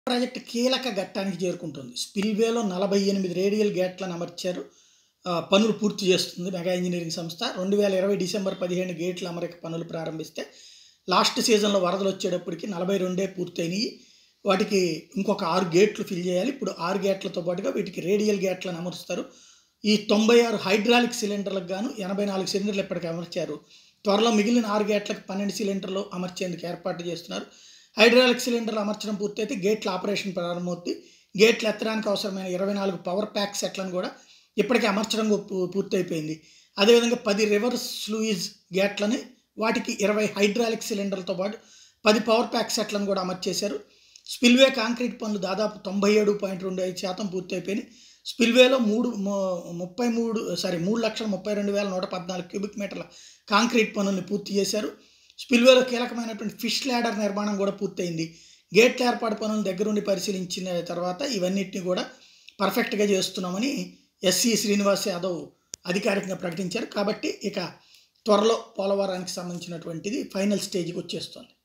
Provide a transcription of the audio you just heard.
project కీలక ఘట్టానికి చేరుకుంటుంది స్పిల్వేలో నలభై ఎనిమిది రేడియల్ గేట్లను అమర్చారు ఆ, పనులు పూర్తి చేస్తుంది మెగా ఇంజనీరింగ్ సంస్థ రెండు వేల ఇరవై డిసెంబర్ పదిహేను గేట్ల అమరిక పనులు ప్రారంభిస్తే లాస్ట్ సీజన్లో వరదలు వచ్చేటప్పటికి నలభై రెండే పూర్తయినాయి వాటికి ఇంకొక ఆరు గేట్లు ఫిల్ చేయాలి ఇప్పుడు ఆరు గేట్లతో పాటుగా వీటికి రేడియల్ గేట్లను అమరుస్తారు ఈ తొంభై ఆరు హైడ్రాలిక్ సిలిండర్లకు గాను ఎనభై నాలుగు సిలిండర్లు ఇప్పటికి అమర్చారు త్వరలో మిగిలిన ఆరు గేట్లకు పన్నెండు సిలిండర్లు అమర్చేందుకు ఏర్పాటు చేస్తున్నారు హైడ్రాలిక్ సిలిండర్లు అమర్చడం పూర్తయితే గేట్ల ఆపరేషన్ ప్రారంభమవుతుంది గేట్లు ఎత్తడానికి అవసరమైన ఇరవై నాలుగు పవర్ ప్యాక్ సెట్లను కూడా ఇప్పటికే అమర్చడం పూ- పూర్తయిపోయింది అదేవిధంగా పది రివర్స్ ఫ్లూయిజ్ గేట్లని వాటికి ఇరవై హైడ్రాలిక్ సిలిండర్లతో పాటు పది పవర్ ప్యాక్ సెట్లను కూడా అమర్చేశారు స్పిల్వే కాంక్రీట్ పనులు దాదాపు తొంభై ఏడు పాయింట్ రెండు ఐదు శాతం పూర్తయిపోయినాయి స్పిల్వేలో మూడు ము- ముప్పై మూడు సారీ మూడు లక్షల ముప్పై రెండు వేల నూట పద్నాలుగు క్యూబిక్ మీటర్ల కాంక్రీట్ పనుల్ని పూర్తి చేశారు స్పిల్వేలో కీలకమైనటువంటి ఫిష్ ల్యాడర్ నిర్మాణం కూడా పూర్తయింది గేట్ల ఏర్పాటు పనులను దగ్గరుండి పరిశీలించిన తర్వాత ఇవన్నిటిని కూడా పర్ఫెక్ట్గా చేస్తున్నామని ఎస్సి శ్రీనివాస్ యాదవ్ అధికారికంగా ప్రకటించారు కాబట్టి ఇక త్వరలో పోలవరానికి సంబంధించినటువంటిది ఫైనల్ స్టేజ్కి వచ్చేస్తుంది